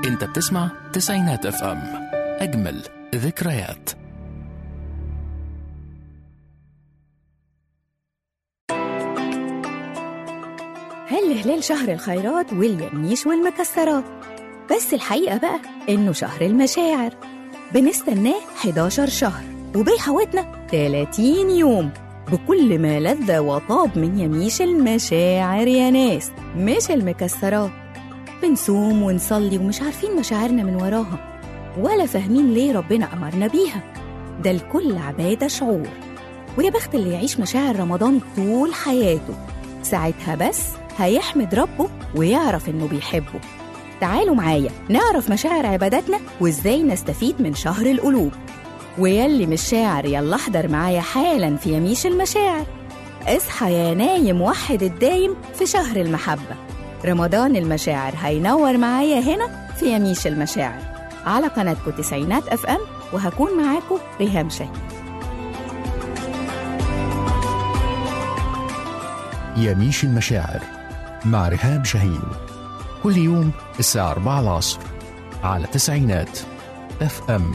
انت بتسمع تسعينات اف ام اجمل ذكريات هل هلال شهر الخيرات واليمنيش والمكسرات بس الحقيقة بقى إنه شهر المشاعر بنستناه 11 شهر وبيحوطنا 30 يوم بكل ما لذ وطاب من يميش المشاعر يا ناس مش المكسرات بنصوم ونصلي ومش عارفين مشاعرنا من وراها ولا فاهمين ليه ربنا أمرنا بيها ده الكل عبادة شعور ويا بخت اللي يعيش مشاعر رمضان طول حياته ساعتها بس هيحمد ربه ويعرف إنه بيحبه تعالوا معايا نعرف مشاعر عباداتنا وإزاي نستفيد من شهر القلوب ويلي مش شاعر يلا احضر معايا حالا في يميش المشاعر اصحى يا نايم وحد الدايم في شهر المحبة رمضان المشاعر هينور معايا هنا في يميش المشاعر على قناتكم تسعينات اف ام وهكون معاكم ريهام شاهين يميش المشاعر مع رهام شاهين كل يوم الساعة 4 العصر على تسعينات اف ام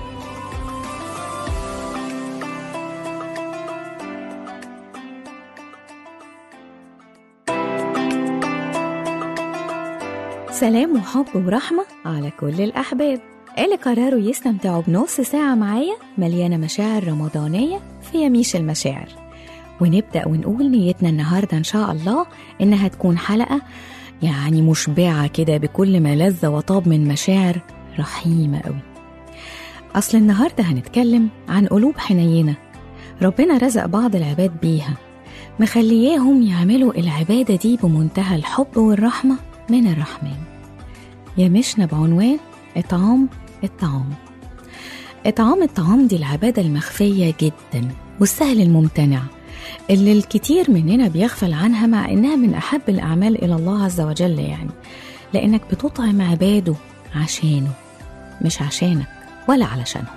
سلام وحب ورحمة على كل الأحباب اللي قرروا يستمتعوا بنص ساعة معايا مليانة مشاعر رمضانية في يميش المشاعر ونبدأ ونقول نيتنا النهاردة إن شاء الله إنها تكون حلقة يعني مشبعة كده بكل ما لذ وطاب من مشاعر رحيمة قوي أصل النهاردة هنتكلم عن قلوب حنينة ربنا رزق بعض العباد بيها مخلياهم يعملوا العبادة دي بمنتهى الحب والرحمة من الرحمن يمشنا بعنوان إطعام الطعام إطعام الطعام دي العبادة المخفية جدا والسهل الممتنع اللي الكتير مننا بيغفل عنها مع إنها من أحب الأعمال إلى الله عز وجل يعني لأنك بتطعم عباده عشانه مش عشانك ولا علشانهم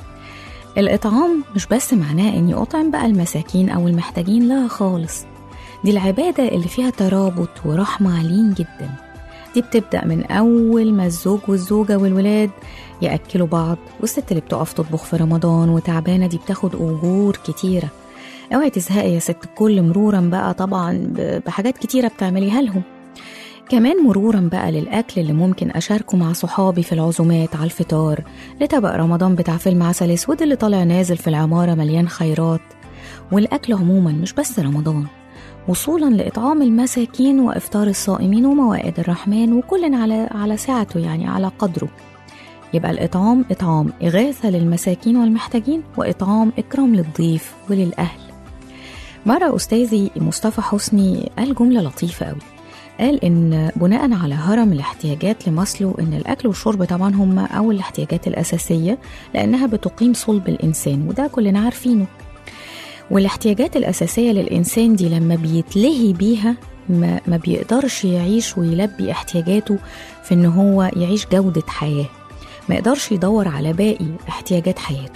الإطعام مش بس معناه إني أطعم بقى المساكين أو المحتاجين لا خالص دي العبادة اللي فيها ترابط ورحمة عاليين جدا دي بتبدأ من أول ما الزوج والزوجة والولاد يأكلوا بعض والست اللي بتقف تطبخ في رمضان وتعبانة دي بتاخد أجور كتيرة اوعي تزهقي يا ست الكل مرورا بقى طبعا بحاجات كتيرة بتعمليها لهم كمان مرورا بقى للأكل اللي ممكن أشاركه مع صحابي في العزومات على الفطار لطبق رمضان بتاع فيلم عسل أسود اللي طالع نازل في العمارة مليان خيرات والأكل عموما مش بس رمضان وصولا لإطعام المساكين وإفطار الصائمين وموائد الرحمن وكل على على سعته يعني على قدره يبقى الإطعام إطعام إغاثة للمساكين والمحتاجين وإطعام إكرام للضيف وللأهل مرة أستاذي مصطفى حسني قال جملة لطيفة قوي قال إن بناء على هرم الاحتياجات لماسلو إن الأكل والشرب طبعا هم أول الاحتياجات الأساسية لأنها بتقيم صلب الإنسان وده كلنا عارفينه والاحتياجات الأساسية للإنسان دي لما بيتلهي بيها ما, ما بيقدرش يعيش ويلبي احتياجاته في إن هو يعيش جودة حياة ما يقدرش يدور على باقي احتياجات حياته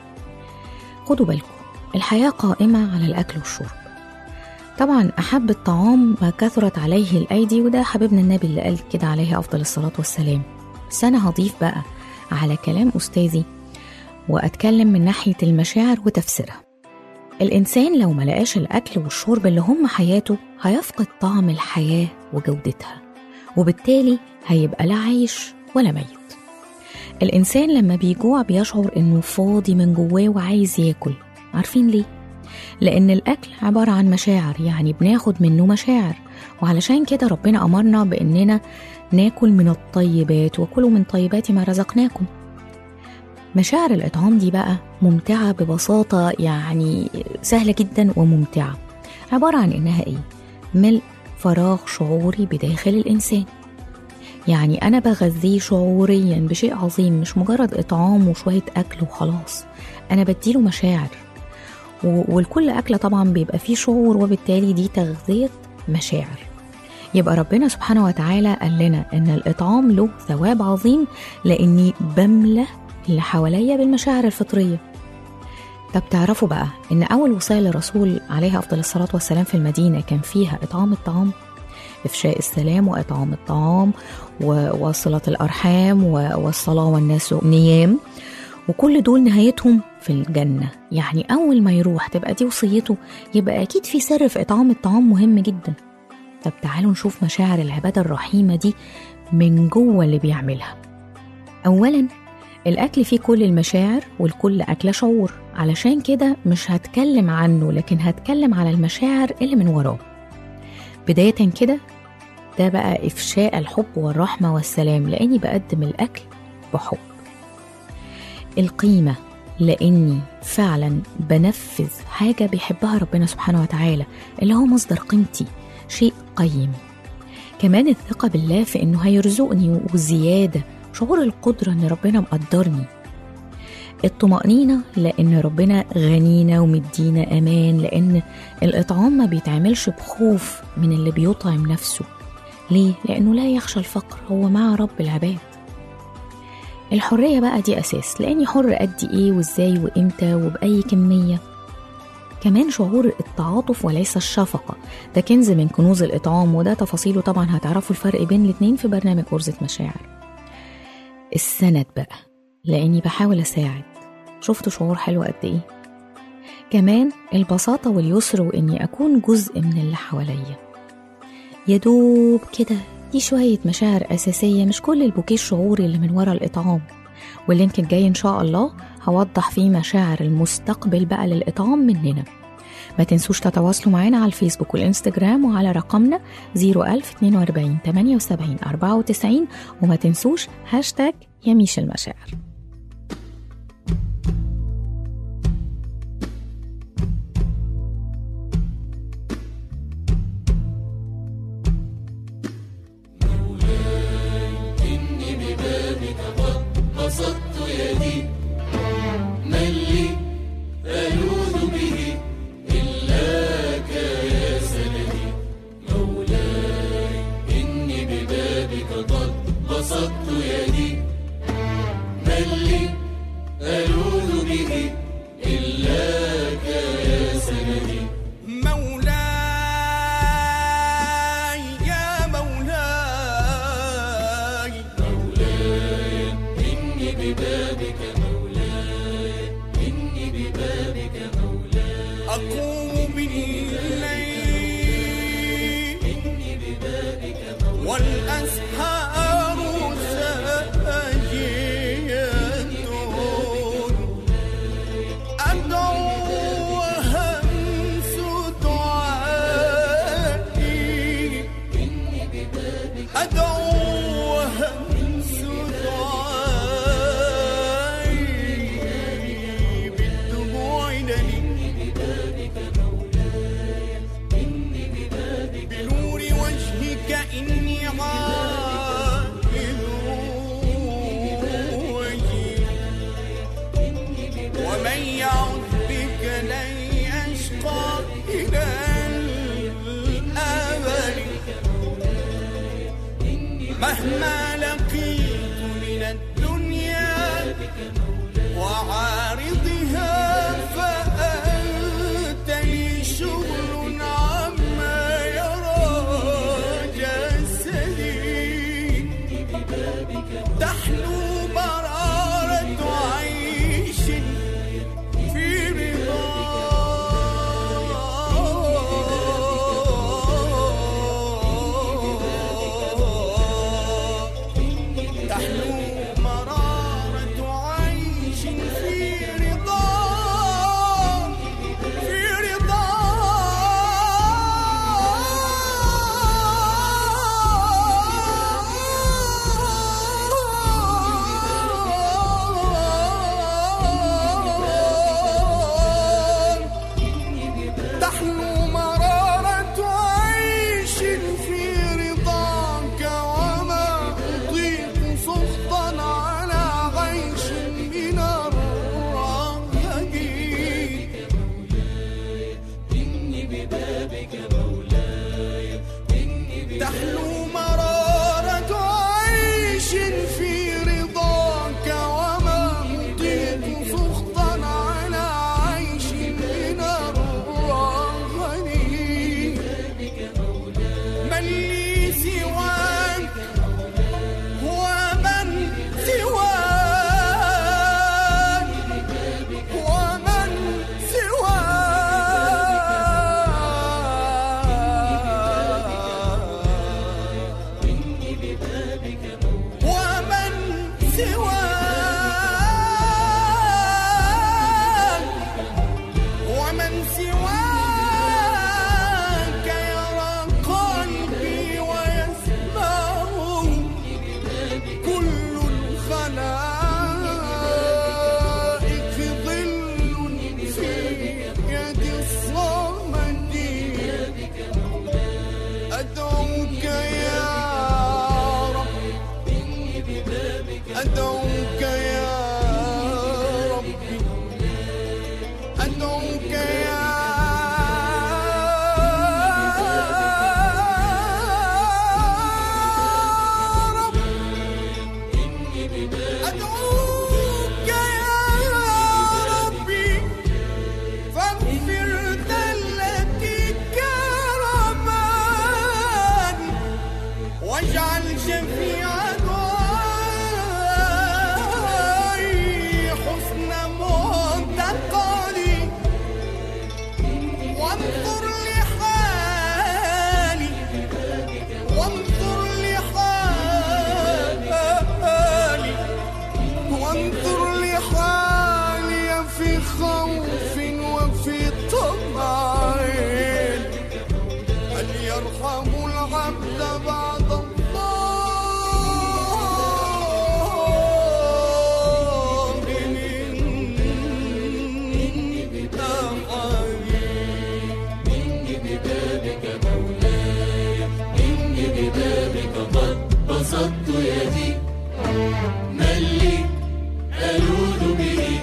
خدوا بالكم الحياة قائمة على الأكل والشرب طبعا أحب الطعام ما كثرت عليه الأيدي وده حبيبنا النبي اللي قال كده عليه أفضل الصلاة والسلام بس أنا هضيف بقى على كلام أستاذي وأتكلم من ناحية المشاعر وتفسيرها الإنسان لو ملقاش الأكل والشرب اللي هم حياته هيفقد طعم الحياة وجودتها وبالتالي هيبقى لا عايش ولا ميت الإنسان لما بيجوع بيشعر إنه فاضي من جواه وعايز ياكل عارفين ليه؟ لأن الأكل عبارة عن مشاعر يعني بناخد منه مشاعر وعلشان كده ربنا أمرنا بإننا ناكل من الطيبات وكلوا من طيبات ما رزقناكم مشاعر الإطعام دي بقى ممتعة ببساطة يعني سهلة جدا وممتعة عبارة عن إنها إيه؟ ملء فراغ شعوري بداخل الإنسان يعني أنا بغذيه شعوريا بشيء عظيم مش مجرد إطعام وشوية أكل وخلاص أنا بديله مشاعر والكل أكلة طبعا بيبقى فيه شعور وبالتالي دي تغذية مشاعر يبقى ربنا سبحانه وتعالى قال لنا إن الإطعام له ثواب عظيم لأني بملى اللي حواليا بالمشاعر الفطرية طب تعرفوا بقى إن أول وصاية للرسول عليه أفضل الصلاة والسلام في المدينة كان فيها إطعام الطعام إفشاء السلام وإطعام الطعام و- وصلة الأرحام و- والصلاة والناس نيام وكل دول نهايتهم في الجنة يعني أول ما يروح تبقى دي وصيته يبقى أكيد في سر في إطعام الطعام مهم جدا طب تعالوا نشوف مشاعر العبادة الرحيمة دي من جوه اللي بيعملها أولا الأكل فيه كل المشاعر والكل أكلة شعور علشان كده مش هتكلم عنه لكن هتكلم على المشاعر اللي من وراه بداية كده ده بقى إفشاء الحب والرحمة والسلام لأني بقدم الأكل بحب القيمة لأني فعلا بنفذ حاجة بيحبها ربنا سبحانه وتعالى اللي هو مصدر قيمتي شيء قيم كمان الثقة بالله في إنه هيرزقني وزيادة شعور القدرة إن ربنا مقدرني الطمأنينة لأن ربنا غنينا ومدينا أمان لأن الإطعام ما بيتعملش بخوف من اللي بيطعم نفسه ليه؟ لأنه لا يخشى الفقر هو مع رب العباد الحرية بقى دي أساس لأني حر أدي إيه وإزاي وإمتى وبأي كمية كمان شعور التعاطف وليس الشفقة ده كنز من كنوز الإطعام وده تفاصيله طبعا هتعرفوا الفرق بين الاتنين في برنامج غرزة مشاعر السند بقى لأني بحاول أساعد شفتوا شعور حلو قد إيه كمان البساطة واليسر وإني أكون جزء من اللي حواليا يدوب كده دي شوية مشاعر أساسية مش كل البوكيه الشعوري اللي من ورا الإطعام واللينك الجاي إن شاء الله هوضح فيه مشاعر المستقبل بقى للإطعام مننا ما تنسوش تتواصلوا معنا على الفيسبوك والإنستجرام وعلى رقمنا 01042 78 94 وما تنسوش هاشتاج يميش المشاعر مولاي يا مولاي أقوم بالليل والأسحار ساجية أدعو وهمس دعائي أدعو وهمس دعائي بالدموع لي بنور وجهك إني عائد وجهي ومن يعد بك لن يشقى إلى الأبد مهما لقيت من الدنيا وعارضها فأنت لي شغل عما يرى جسدي تحلو مرارة عيش في رضا تحلو مرارة عيش في رضا في رضا سواك ومن سواك يرى قلبي ويسمعه كل الخلائق ظل في يد الصمد أدعوك يا رب أدعوك يا ربي أدعوك يا رب أدعوك يا ربي فاغفر ذلتي كرمان واجعل جميع دعائي حسن معتقدي وانظر لحالي وانظر لحالي وانظر لحالي في خوف وفي طمع هل يرحم العبد بعد الله من أحد بسطت يدي من لي ألوذ به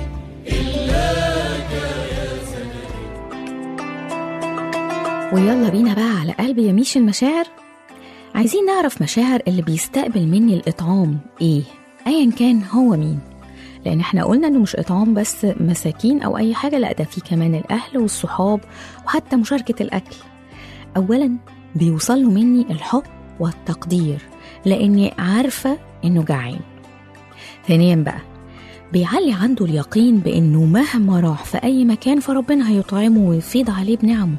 ويلا بينا بقى على قلب يميش المشاعر عايزين نعرف مشاعر اللي بيستقبل مني الإطعام إيه أيا كان هو مين لأن احنا قلنا إنه مش إطعام بس مساكين أو أي حاجة لأ ده في كمان الأهل والصحاب وحتى مشاركة الأكل أولا بيوصل له مني الحب والتقدير لأني عارفة إنه جعان ثانيا بقى بيعلي عنده اليقين بإنه مهما راح في أي مكان فربنا هيطعمه ويفيض عليه بنعمه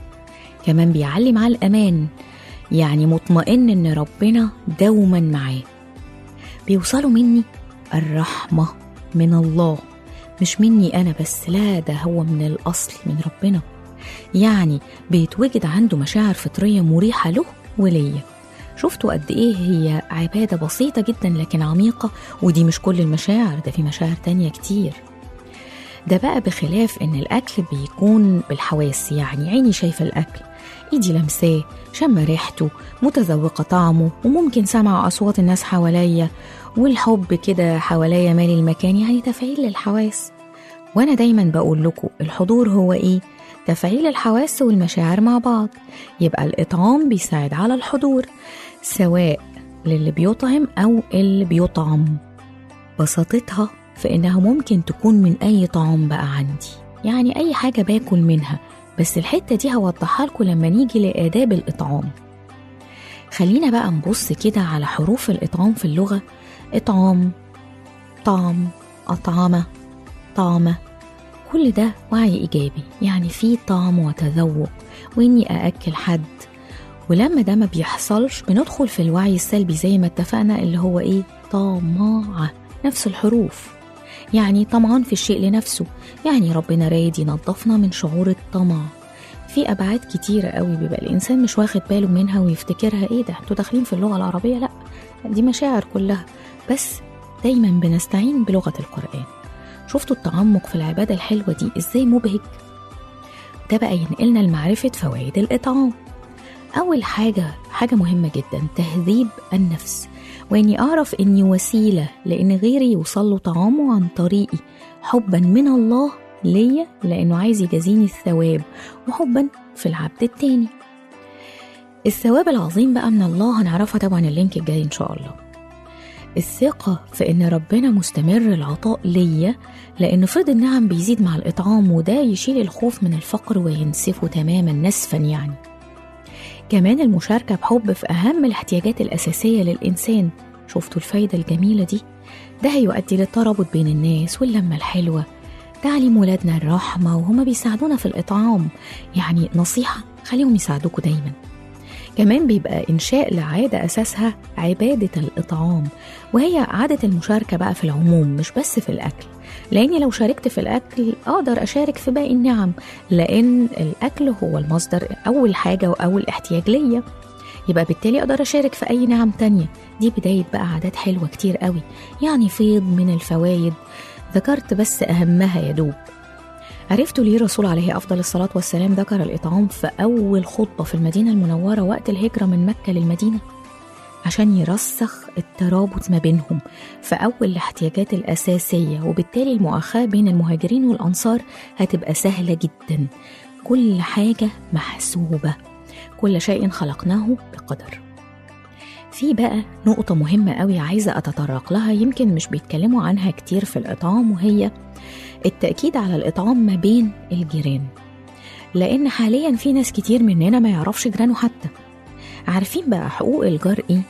كمان بيعلي معاه الأمان يعني مطمئن إن ربنا دوما معاه بيوصلوا مني الرحمة من الله مش مني أنا بس لا ده هو من الأصل من ربنا يعني بيتوجد عنده مشاعر فطرية مريحة له وليا شفتوا قد إيه هي عبادة بسيطة جدا لكن عميقة ودي مش كل المشاعر ده في مشاعر تانية كتير ده بقى بخلاف ان الاكل بيكون بالحواس يعني عيني شايفه الاكل ايدي لمساه شم ريحته متذوقه طعمه وممكن سمع اصوات الناس حواليا والحب كده حواليا مالي المكان يعني تفعيل للحواس وانا دايما بقول لكم الحضور هو ايه تفعيل الحواس والمشاعر مع بعض يبقى الاطعام بيساعد على الحضور سواء للي بيطعم او اللي بيطعم بساطتها في إنها ممكن تكون من أي طعام بقى عندي يعني أي حاجة باكل منها بس الحتة دي هوضحها لكم لما نيجي لآداب الإطعام خلينا بقى نبص كده على حروف الإطعام في اللغة إطعام طعم أطعمة طعمة كل ده وعي إيجابي يعني في طعم وتذوق وإني أأكل حد ولما ده ما بيحصلش بندخل في الوعي السلبي زي ما اتفقنا اللي هو إيه طماعة نفس الحروف يعني طمعان في الشيء لنفسه يعني ربنا رايد ينظفنا من شعور الطمع في ابعاد كتيره قوي بيبقى الانسان مش واخد باله منها ويفتكرها ايه ده انتوا داخلين في اللغه العربيه لا دي مشاعر كلها بس دايما بنستعين بلغه القران شفتوا التعمق في العباده الحلوه دي ازاي مبهج ده بقى ينقلنا لمعرفه فوائد الاطعام اول حاجه حاجه مهمه جدا تهذيب النفس واني اعرف اني وسيله لان غيري يوصل له طعامه عن طريقي حبا من الله ليا لانه عايز يجازيني الثواب وحبا في العبد التاني الثواب العظيم بقى من الله هنعرفها طبعا اللينك الجاي ان شاء الله الثقة في إن ربنا مستمر العطاء ليا لأن فيض النعم بيزيد مع الإطعام وده يشيل الخوف من الفقر وينسفه تماما نسفا يعني كمان المشاركة بحب في أهم الاحتياجات الأساسية للإنسان شفتوا الفايدة الجميلة دي ده هيؤدي للترابط بين الناس واللمة الحلوة تعليم ولادنا الرحمة وهما بيساعدونا في الإطعام يعني نصيحة خليهم يساعدوكوا دايما كمان بيبقى إنشاء لعادة أساسها عبادة الإطعام وهي عادة المشاركة بقى في العموم مش بس في الأكل لأني لو شاركت في الأكل أقدر أشارك في باقي النعم لأن الأكل هو المصدر أول حاجة وأول احتياج ليا يبقى بالتالي أقدر أشارك في أي نعم تانية دي بداية بقى عادات حلوة كتير قوي يعني فيض من الفوايد ذكرت بس أهمها يا دوب عرفتوا ليه الرسول عليه أفضل الصلاة والسلام ذكر الإطعام في أول خطبة في المدينة المنورة وقت الهجرة من مكة للمدينة عشان يرسخ الترابط ما بينهم في أول الاحتياجات الأساسية وبالتالي المؤاخاة بين المهاجرين والأنصار هتبقى سهلة جدا كل حاجة محسوبة كل شيء خلقناه بقدر في بقى نقطة مهمة قوي عايزة أتطرق لها يمكن مش بيتكلموا عنها كتير في الإطعام وهي التأكيد على الإطعام ما بين الجيران لأن حاليا في ناس كتير مننا ما يعرفش جيرانه حتى عارفين بقى حقوق الجار إيه؟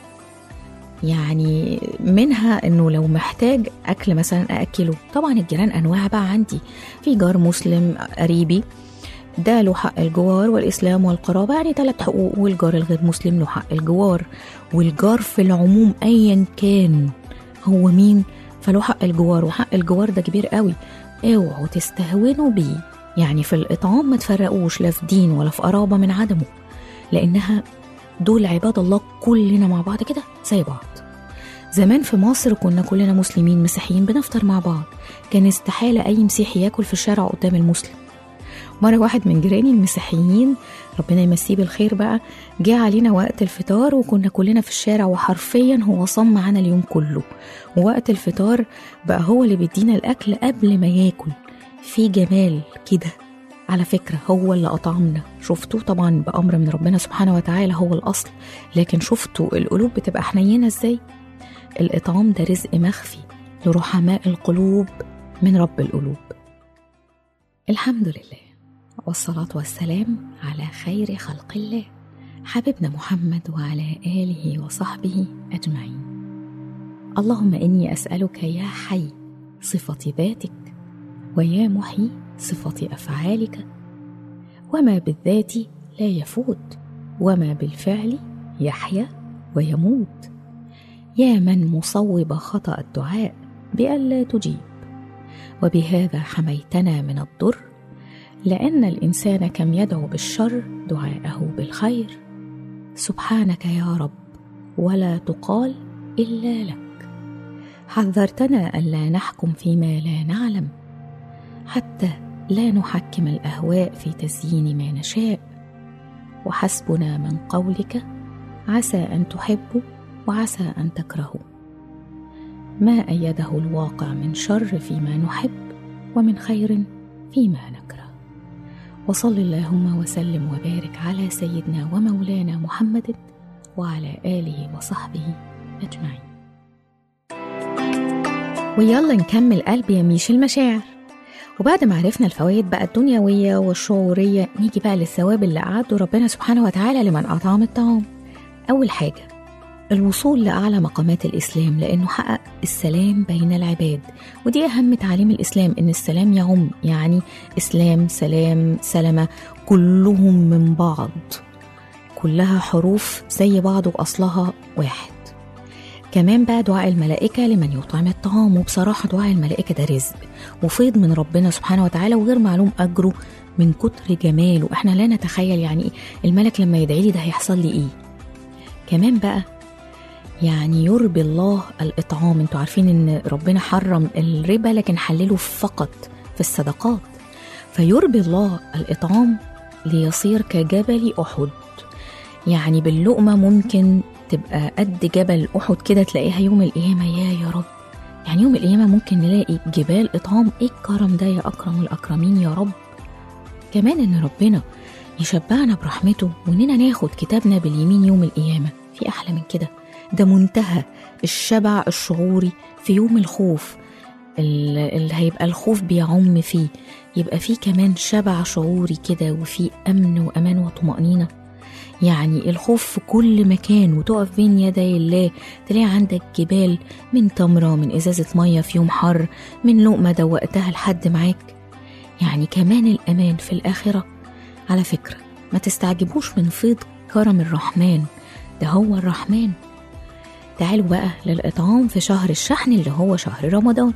يعني منها انه لو محتاج اكل مثلا ااكله طبعا الجيران انواع بقى عندي في جار مسلم قريبي ده له حق الجوار والاسلام والقرابه يعني ثلاث حقوق والجار الغير مسلم له حق الجوار والجار في العموم ايا كان هو مين فله حق الجوار وحق الجوار ده كبير قوي اوعوا تستهونوا بيه يعني في الاطعام ما تفرقوش لا في دين ولا في قرابه من عدمه لانها دول عباد الله كلنا مع بعض كده زي بعض زمان في مصر كنا كلنا مسلمين مسيحيين بنفطر مع بعض كان استحالة أي مسيحي ياكل في الشارع قدام المسلم مرة واحد من جيراني المسيحيين ربنا يمسيه بالخير بقى جه علينا وقت الفطار وكنا كلنا في الشارع وحرفيا هو صام معانا اليوم كله ووقت الفطار بقى هو اللي بيدينا الأكل قبل ما ياكل في جمال كده على فكرة هو اللي أطعمنا شفتوا طبعا بأمر من ربنا سبحانه وتعالى هو الأصل لكن شفتوا القلوب بتبقى حنينة ازاي الإطعام ده رزق مخفي لرحماء القلوب من رب القلوب الحمد لله والصلاة والسلام على خير خلق الله حبيبنا محمد وعلى آله وصحبه أجمعين اللهم إني أسألك يا حي صفة ذاتك ويا محيي صفة أفعالك وما بالذات لا يفوت وما بالفعل يحيا ويموت يا من مصوب خطأ الدعاء بألا تجيب وبهذا حميتنا من الضر لأن الإنسان كم يدعو بالشر دعاءه بالخير سبحانك يا رب ولا تقال إلا لك حذرتنا ألا نحكم فيما لا نعلم حتى لا نحكم الأهواء في تزيين ما نشاء وحسبنا من قولك عسى أن تحبوا وعسى أن تكرهوا ما أيده الواقع من شر فيما نحب ومن خير فيما نكره وصل اللهم وسلم وبارك على سيدنا ومولانا محمد وعلى آله وصحبه أجمعين ويلا نكمل قلب يميش المشاعر وبعد ما عرفنا الفوائد بقى الدنيوية والشعورية نيجي بقى للثواب اللي أعده ربنا سبحانه وتعالى لمن أطعم الطعام أول حاجة الوصول لأعلى مقامات الإسلام لأنه حقق السلام بين العباد ودي أهم تعاليم الإسلام إن السلام يعم يعني إسلام سلام سلمة كلهم من بعض كلها حروف زي بعض وأصلها واحد كمان بقى دعاء الملائكة لمن يطعم الطعام وبصراحة دعاء الملائكة ده رزق وفيض من ربنا سبحانه وتعالى وغير معلوم أجره من كتر جماله احنا لا نتخيل يعني إيه الملك لما يدعي لي ده هيحصل لي ايه كمان بقى يعني يربي الله الإطعام انتوا عارفين ان ربنا حرم الربا لكن حلله فقط في الصدقات فيربي الله الإطعام ليصير كجبل أحد يعني باللقمة ممكن تبقى قد جبل أحد كده تلاقيها يوم القيامة يا يا رب يعني يوم القيامة ممكن نلاقي جبال إطعام إيه الكرم ده يا أكرم الأكرمين يا رب كمان إن ربنا يشبعنا برحمته وإننا ناخد كتابنا باليمين يوم القيامة في أحلى من كده ده منتهى الشبع الشعوري في يوم الخوف اللي هيبقى الخوف بيعم فيه يبقى فيه كمان شبع شعوري كده وفيه أمن وأمان وطمأنينة يعني الخوف في كل مكان وتقف بين يدي الله تلاقي عندك جبال من تمرة من إزازة مية في يوم حر من لقمة دوقتها لحد معاك يعني كمان الأمان في الآخرة على فكرة ما تستعجبوش من فيض كرم الرحمن ده هو الرحمن تعالوا بقى للإطعام في شهر الشحن اللي هو شهر رمضان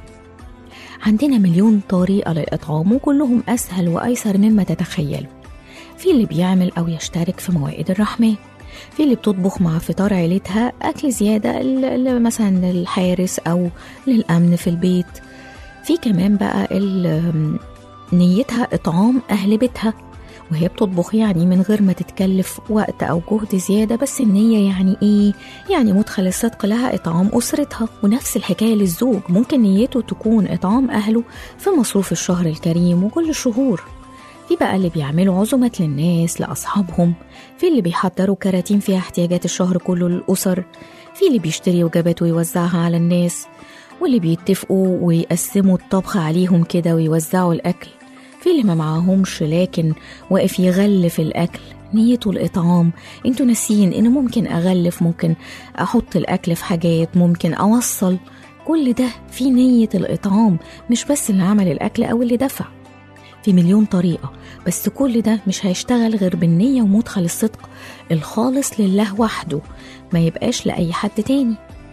عندنا مليون طريقة للإطعام وكلهم أسهل وأيسر مما تتخيلوا في اللي بيعمل أو يشترك في موائد الرحمن في اللي بتطبخ مع فطار عيلتها أكل زيادة ل- ل- مثلا للحارس أو للأمن في البيت في كمان بقى ال- نيتها إطعام أهل بيتها وهي بتطبخ يعني من غير ما تتكلف وقت أو جهد زيادة بس النية يعني إيه؟ يعني مدخل الصدق لها إطعام أسرتها ونفس الحكاية للزوج ممكن نيته تكون إطعام أهله في مصروف الشهر الكريم وكل الشهور في بقى اللي بيعملوا عزومات للناس لأصحابهم في اللي بيحضروا كراتين فيها احتياجات الشهر كله للأسر في اللي بيشتري وجبات ويوزعها على الناس واللي بيتفقوا ويقسموا الطبخ عليهم كده ويوزعوا الأكل في اللي ما معاهمش لكن واقف يغلف الأكل نيته الإطعام انتوا ناسيين إن ممكن أغلف ممكن أحط الأكل في حاجات ممكن أوصل كل ده في نية الإطعام مش بس اللي عمل الأكل أو اللي دفع في مليون طريقة بس كل ده مش هيشتغل غير بالنية ومدخل الصدق الخالص لله وحده ما يبقاش لأي حد تاني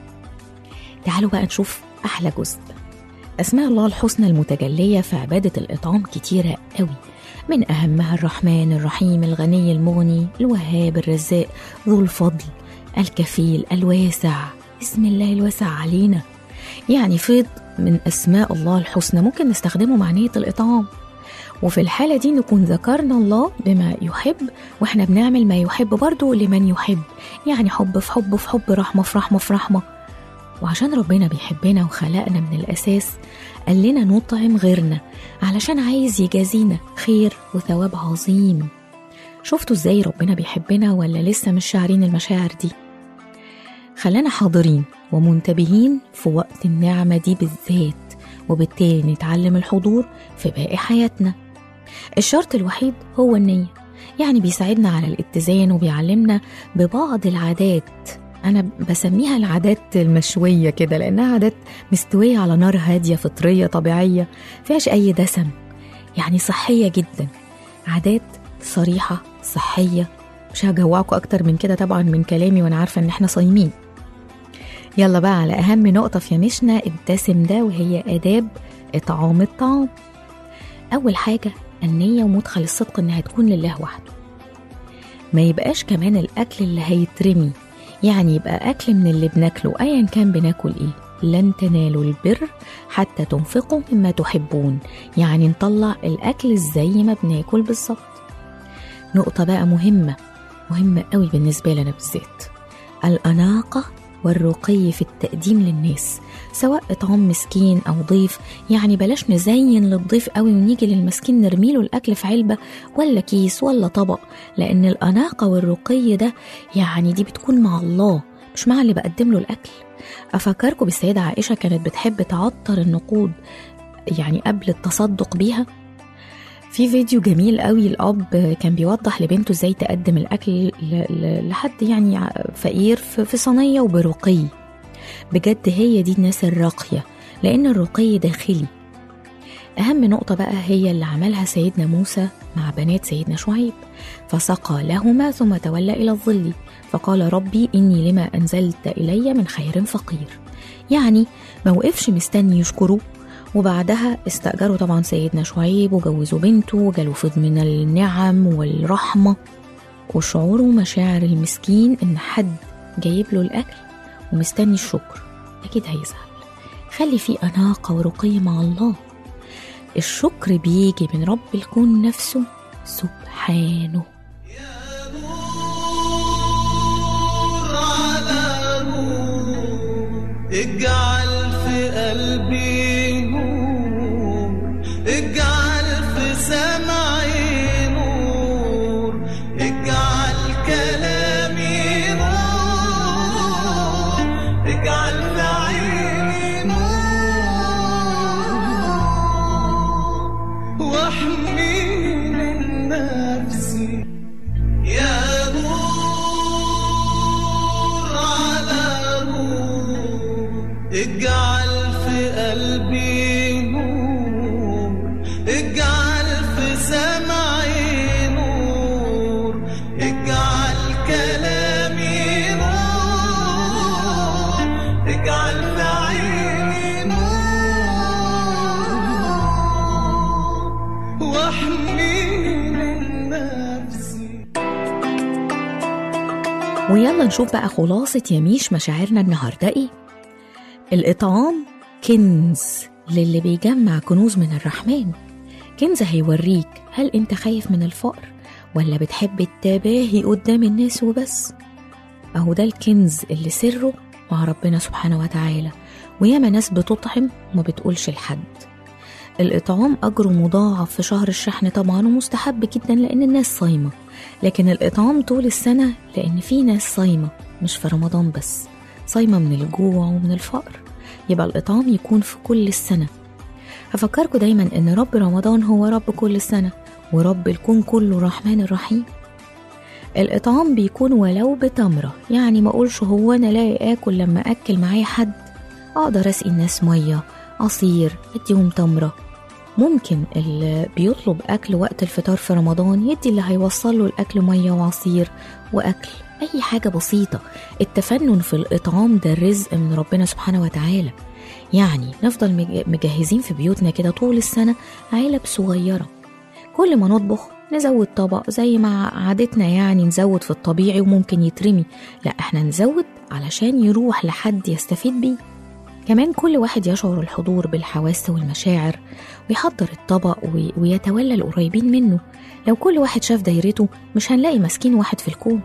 تعالوا بقى نشوف أحلى جزء أسماء الله الحسنى المتجلية في عبادة الإطعام كتيرة قوي من أهمها الرحمن الرحيم الغني المغني الوهاب الرزاق ذو الفضل الكفيل الواسع اسم الله الواسع علينا يعني فيض من أسماء الله الحسنى ممكن نستخدمه مع نية الإطعام وفي الحالة دي نكون ذكرنا الله بما يحب واحنا بنعمل ما يحب برضه لمن يحب يعني حب في حب في حب رحمة في رحمة في رحمة وعشان ربنا بيحبنا وخلقنا من الأساس قال لنا نطعم غيرنا علشان عايز يجازينا خير وثواب عظيم شفتوا ازاي ربنا بيحبنا ولا لسه مش شاعرين المشاعر دي خلانا حاضرين ومنتبهين في وقت النعمة دي بالذات وبالتالي نتعلم الحضور في باقي حياتنا الشرط الوحيد هو النية يعني بيساعدنا على الاتزان وبيعلمنا ببعض العادات أنا بسميها العادات المشوية كده لأنها عادات مستوية على نار هادية فطرية طبيعية فيهاش أي دسم يعني صحية جدا عادات صريحة صحية مش هجوعكم أكتر من كده طبعا من كلامي وأنا عارفة إن إحنا صايمين يلا بقى على أهم نقطة في يمشنا الدسم ده وهي آداب إطعام الطعام أول حاجة النية ومدخل الصدق إنها تكون لله وحده ما يبقاش كمان الأكل اللي هيترمي يعني يبقى أكل من اللي بناكله أيا كان بناكل إيه لن تنالوا البر حتى تنفقوا مما تحبون يعني نطلع الأكل زي ما بناكل بالظبط نقطة بقى مهمة مهمة قوي بالنسبة لنا بالذات الأناقة والرقي في التقديم للناس سواء إطعام مسكين أو ضيف يعني بلاش نزين للضيف قوي ونيجي للمسكين نرميله الأكل في علبة ولا كيس ولا طبق لأن الأناقة والرقي ده يعني دي بتكون مع الله مش مع اللي بقدم له الأكل أفكركم بالسيدة عائشة كانت بتحب تعطر النقود يعني قبل التصدق بيها في فيديو جميل قوي الأب كان بيوضح لبنته ازاي تقدم الأكل ل- ل- لحد يعني فقير في في صينية وبرقي بجد هي دي الناس الراقية لأن الرقي داخلي أهم نقطة بقى هي اللي عملها سيدنا موسى مع بنات سيدنا شعيب فسقى لهما ثم تولى إلى الظل فقال ربي إني لما أنزلت إلي من خير فقير يعني ما وقفش مستني يشكره وبعدها استأجروا طبعا سيدنا شعيب وجوزوا بنته وجاله فض من النعم والرحمة وشعوره مشاعر المسكين إن حد جايب له الأكل ومستني الشكر أكيد هيزعل خلي فيه أناقة ورقي مع الله الشكر بيجي من رب الكون نفسه سبحانه على نور اجعل في قلبي نور اجعل في سمعي نور اجعل كلامي نور اجعل في عيني نور واحميني من نفسي يا نور على نور اجعل في قلبي نور اجعل في سمعي نور اجعل كلامي ويلا نشوف بقى خلاصة يميش مشاعرنا النهاردة إيه الإطعام كنز للي بيجمع كنوز من الرحمن كنز هيوريك هل أنت خايف من الفقر ولا بتحب التباهي قدام الناس وبس أهو ده الكنز اللي سره مع ربنا سبحانه وتعالى وياما ناس بتطعم وما بتقولش لحد الإطعام أجره مضاعف في شهر الشحن طبعا ومستحب جدا لأن الناس صايمة لكن الإطعام طول السنة لأن في ناس صايمة مش في رمضان بس صايمة من الجوع ومن الفقر يبقى الإطعام يكون في كل السنة هفكركم دايما إن رب رمضان هو رب كل السنة ورب الكون كله الرحمن الرحيم الإطعام بيكون ولو بتمرة يعني ما أقولش هو أنا لاقي آكل لما أكل معايا حد أقدر أسقي الناس مية عصير أديهم تمرة ممكن اللي بيطلب أكل وقت الفطار في رمضان يدي اللي هيوصل له الأكل مية وعصير وأكل أي حاجة بسيطة التفنن في الإطعام ده رزق من ربنا سبحانه وتعالى يعني نفضل مج- مجهزين في بيوتنا كده طول السنة علب صغيرة كل ما نطبخ نزود طبق زي ما عادتنا يعني نزود في الطبيعي وممكن يترمي لا احنا نزود علشان يروح لحد يستفيد بيه كمان كل واحد يشعر الحضور بالحواس والمشاعر ويحضر الطبق وي- ويتولى القريبين منه لو كل واحد شاف دايرته مش هنلاقي مسكين واحد في الكون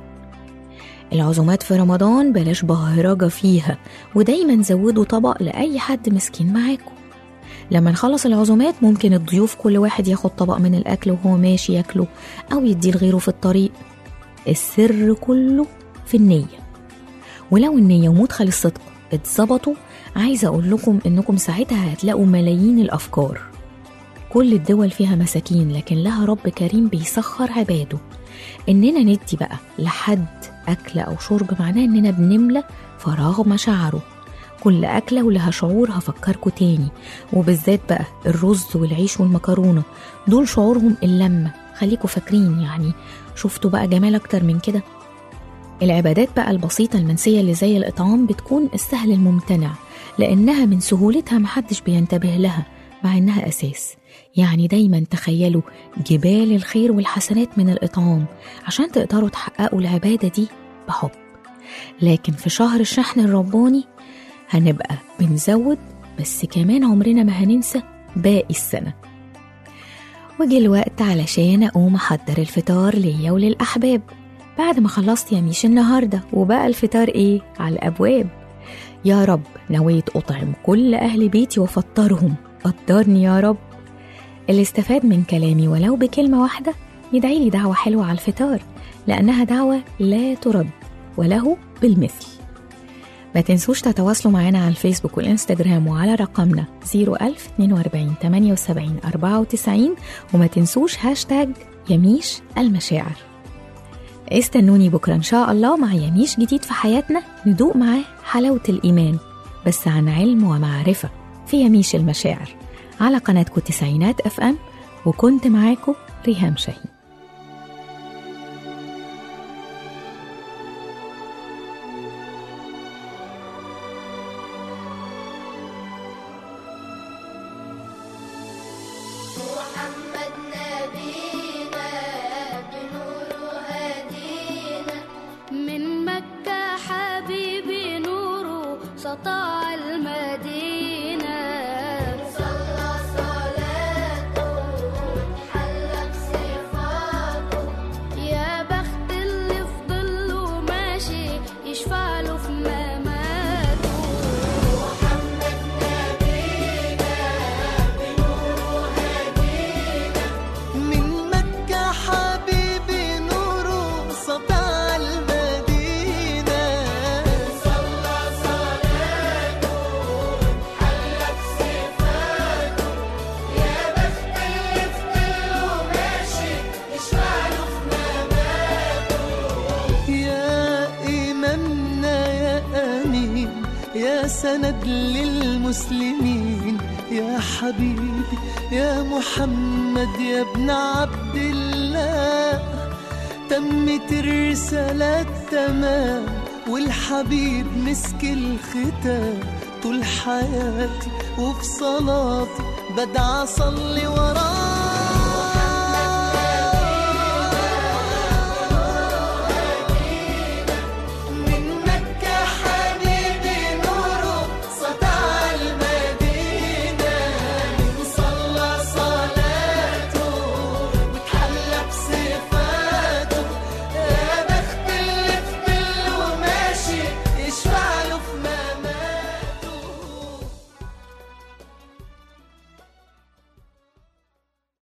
العزومات في رمضان بلاش بهرجة فيها ودايما زودوا طبق لأي حد مسكين معاكم لما نخلص العزومات ممكن الضيوف كل واحد ياخد طبق من الأكل وهو ماشي ياكله أو يديه لغيره في الطريق السر كله في النية ولو النية ومدخل الصدق اتظبطوا عايزة أقول لكم إنكم ساعتها هتلاقوا ملايين الأفكار كل الدول فيها مساكين لكن لها رب كريم بيسخر عباده إننا ندي بقى لحد أكل أو شرب معناه إننا بنملى فراغ مشاعره كل أكلة ولها شعور هفكركوا تاني وبالذات بقى الرز والعيش والمكرونة دول شعورهم اللمة خليكوا فاكرين يعني شفتوا بقى جمال أكتر من كده العبادات بقى البسيطة المنسية اللي زي الإطعام بتكون السهل الممتنع لأنها من سهولتها محدش بينتبه لها مع إنها أساس يعني دايما تخيلوا جبال الخير والحسنات من الإطعام عشان تقدروا تحققوا العبادة دي بحب لكن في شهر الشحن الرباني هنبقى بنزود بس كمان عمرنا ما هننسى باقي السنة وجه الوقت علشان أقوم أحضر الفطار ليا وللأحباب بعد ما خلصت يا ميش النهاردة وبقى الفطار إيه على الأبواب يا رب نويت أطعم كل أهل بيتي وأفطرهم قدرني يا رب اللي استفاد من كلامي ولو بكلمة واحدة يدعي لي دعوة حلوة على الفطار لأنها دعوة لا ترد وله بالمثل ما تنسوش تتواصلوا معنا على الفيسبوك والإنستجرام وعلى رقمنا 01000 42 78 94 وما تنسوش هاشتاج يميش المشاعر استنوني بكرة إن شاء الله مع يميش جديد في حياتنا ندوق معاه حلاوة الإيمان بس عن علم ومعرفة في يميش المشاعر على قناتكم تسعينات اف ام وكنت معاكم ريهام شاهين محمد نبينا بنور هدينا من مكة حبيبي نوره سطع المدينة صلى صلاته حلى بصفاته يا بخت اللي في ظله ماشي يشفع له في مماته محمد نبينا بنور هدينا من مكة حبيبي نوره سطع المدينة صلى صلاته حلى بصفاته يا بخت اللي في ظله ماشي يشفع له في مماته يا إمامنا يا أمين يا سند للمسلمين يا حبيبي يا محمد يا ابن عبد الله تمت الرسالة تمام والحبيب مسك الختام طول حياتي وفي صلاتي بدعى أصلي وراه